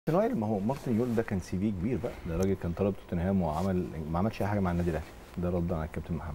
كابتن وائل ما هو مارتن يول ده كان سي في كبير بقى ده راجل كان طلب توتنهام وعمل ما عملش اي حاجه مع النادي الاهلي ده رد على الكابتن محمد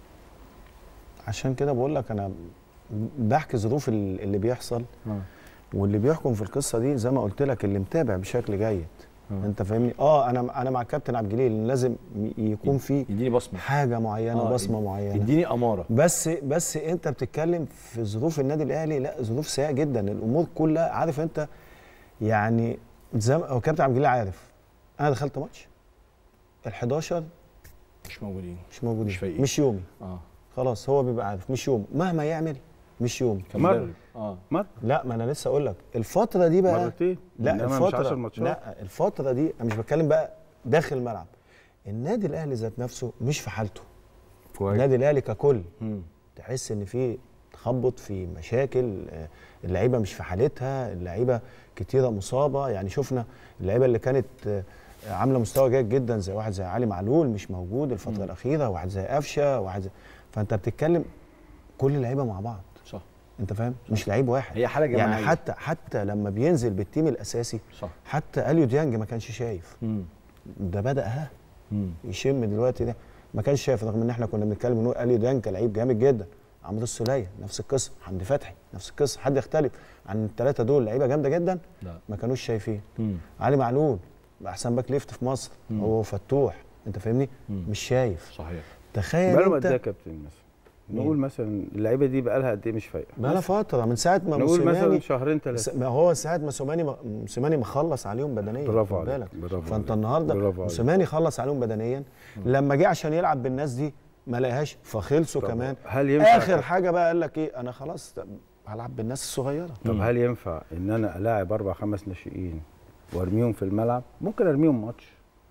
عشان كده بقول لك انا بحكي ظروف ال- اللي بيحصل واللي بيحكم في القصه دي زي ما قلت لك اللي متابع بشكل جيد آه. انت فاهمني اه انا انا مع الكابتن عبد الجليل إن لازم ي- يكون في يديني بصمه حاجه معينه آه، بصمه معينه يديني اماره بس بس انت بتتكلم في ظروف النادي الاهلي لا ظروف سيئه جدا الامور كلها عارف انت يعني زي ما هو كابتن عبد الجليل عارف انا دخلت ماتش ال 11 مش موجودين مش موجودين مش فايقين. مش يومي اه خلاص هو بيبقى عارف مش يوم مهما يعمل مش يوم كان مرة. مدرب. اه مرة لا ما انا لسه اقول لك الفتره دي بقى مرتين لا إنما الفتره مش 10 ماتشات لا الفتره دي انا مش بتكلم بقى داخل الملعب النادي الاهلي ذات نفسه مش في حالته كويس النادي الاهلي ككل مم. تحس ان في تخبط في مشاكل آه، اللعيبه مش في حالتها اللعيبه كتيره مصابه يعني شفنا اللعيبه اللي كانت آه، عامله مستوى جيد جدا زي واحد زي علي معلول مش موجود الفتره مم. الاخيره واحد زي قفشه واحد زي فانت بتتكلم كل اللعيبه مع بعض صح انت فاهم مش لعيب واحد هي حاله جماعيه يعني حتى حتى لما بينزل بالتيم الاساسي صح حتى اليو ديانج ما كانش شايف مم. ده بدا ها مم. يشم دلوقتي ده ما كانش شايف رغم ان احنا كنا بنتكلم نقول اليو ديانج كان لعيب جامد جدا عمرو السوليه نفس القصه حمدي فتحي نفس القصه حد يختلف عن الثلاثه دول لعيبه جامده جدا لا ما كانوش شايفين مم. علي معلول احسن باك ليفت في مصر مم. هو فتوح انت فاهمني مم. مش شايف صحيح تخيل بقاله قد ايه يا انت كابتن مثلا مين؟ نقول مثلا اللعيبه دي بقى لها قد ايه مش فايقه بقى فتره من ساعه ما نقول مثلا موسيماني شهرين س- ثلاثه ما هو ساعه ما موسيماني موسيماني مخلص عليهم بدنيا برافو خد عليك بالك برافو فانت عليك. النهارده برافو عليك. موسيماني خلص عليهم بدنيا لما جه عشان يلعب بالناس دي ما لقاهاش فخلصوا طب كمان هل ينفع اخر حاجه بقى قال لك ايه انا خلاص طب هلعب بالناس الصغيره طب مم. هل ينفع ان انا الاعب اربع خمس ناشئين وارميهم في الملعب ممكن ارميهم ماتش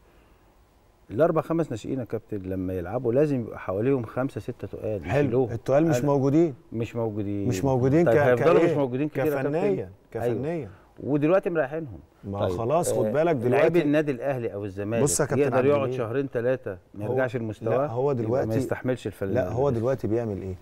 الاربع خمس ناشئين يا كابتن لما يلعبوا لازم يبقى حواليهم خمسه سته تقال حلو يشيلوهم. التقال مش أنا- موجودين مش موجودين مش موجودين طيب ك- هيفضلوا كإيه؟ مش موجودين كتير يا كابتن؟ كفنيا أيوة. كفنيا ودلوقتي مريحينهم ما هو خلاص خد بالك لعيب دلوقتي النادي الاهلي او الزمالك بص يا كابتن يقدر عبد يقعد الجليل. شهرين ثلاثه ما هو- يرجعش لمستواه لا، هو يبقى دلوقتي- ما يستحملش الفل لا هو دلوقتي بيعمل ايه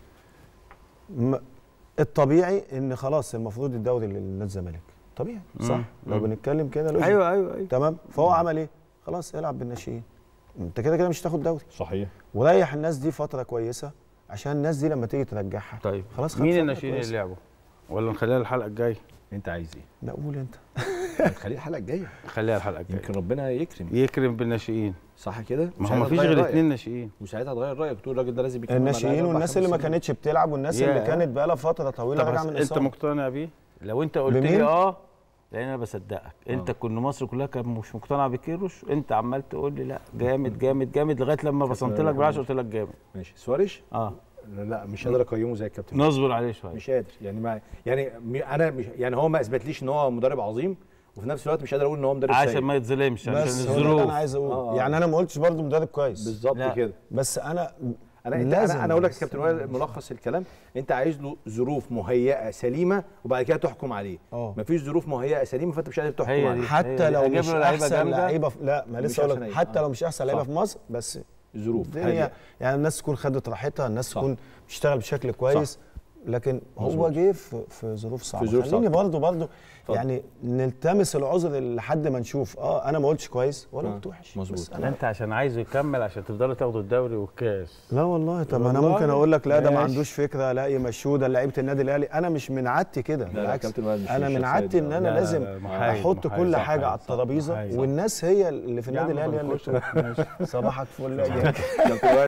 م- الطبيعي ان خلاص المفروض الدوري للنادي الزمالك طبيعي صح مم. لو مم. بنتكلم كده لوجيك. ايوه ايوه ايوه تمام فهو عمل ايه خلاص العب بالناشئين انت كده كده مش هتاخد دوري صحيح وريح الناس دي فتره كويسه عشان الناس دي لما تيجي ترجعها طيب خلاص خد مين فترة الناشئين كويسة. اللي لعبوا ولا نخليها الحلقه الجايه انت عايز ايه لا قول انت خليه الحلقه الجايه خليها الحلقه الجايه يمكن ربنا يكرم يكرم بالناشئين صح كده ما هو وساعتها ما فيش تغير غير رأيك. اثنين ناشئين وساعتها تغير رايك تقول الراجل ده لازم يكمل مع الناشئين الأهلي أربع والناس اللي ما خمس سنين. كانتش بتلعب والناس اللي ياه. كانت بقى لها فتره طويله طب راجعه من انت الاصابه مقتنع بيه لو انت قلت بمين؟ لي اه لان انا بصدقك انت كن مصر كلها كانت مش مقتنعه بكيروش انت عمال تقول لي لا جامد جامد جامد لغايه لما بصمت لك بالعشره قلت لك جامد ماشي سواريش اه لا, لا مش قادر اقيمه زي الكابتن نصبر عليه شويه مش قادر يعني ما يعني م- انا مش يعني هو ما اثبتليش ان هو مدرب عظيم وفي نفس الوقت مش قادر اقول ان هو مدرب عشان سيء ما يتظلمش عشان بس هو ده اللي الظروف انا عايز اقوله آه. يعني انا ما قلتش برضه مدرب كويس بالظبط لا. كده بس انا انا انت لازم انا انا اقول لك يا بس- كابتن وائل ملخص الكلام انت عايز له ظروف مهيئه سليمه وبعد كده تحكم عليه اه مفيش ظروف مهيئه سليمه فانت مش قادر تحكم هي دي. عليه حتى هي لو أجيب مش له لعيبة احسن جامدة. لعيبه في لا ما مش لسه اقول أحسن لك لعيبة. حتى آه. لو مش احسن لعيبه صح. في مصر بس ظروف الدنيا هادية. يعني الناس تكون خدت راحتها الناس صح. تكون بتشتغل بشكل كويس لكن هو مظبوط. جه في, في ظروف صعبه ظروف خليني صعبة. برضه برضه اتفضل. يعني نلتمس العذر لحد ما نشوف اه انا ما قلتش كويس ولا آه. قلت وحش مظبوط. بس لا أنا انت عشان عايزه يكمل عشان تفضلوا تاخدوا الدوري والكاس لا والله طب انا والله ممكن اقول لك لا ده ما ماشي. عندوش فكره لا يمشوه ده لعيبه النادي الاهلي انا مش من عادتي كده لا، لا، بالعكس كابتن وائل مش انا من الشخصية عادتي دي. ان لا، انا لا، لازم لا، محايد، احط محايد، كل صح، حاجه على صح، الترابيزه محايد، صح. والناس هي اللي في يا النادي عم الاهلي هي اللي بنخش- ماشي. صباحك فل يا كابتن وائل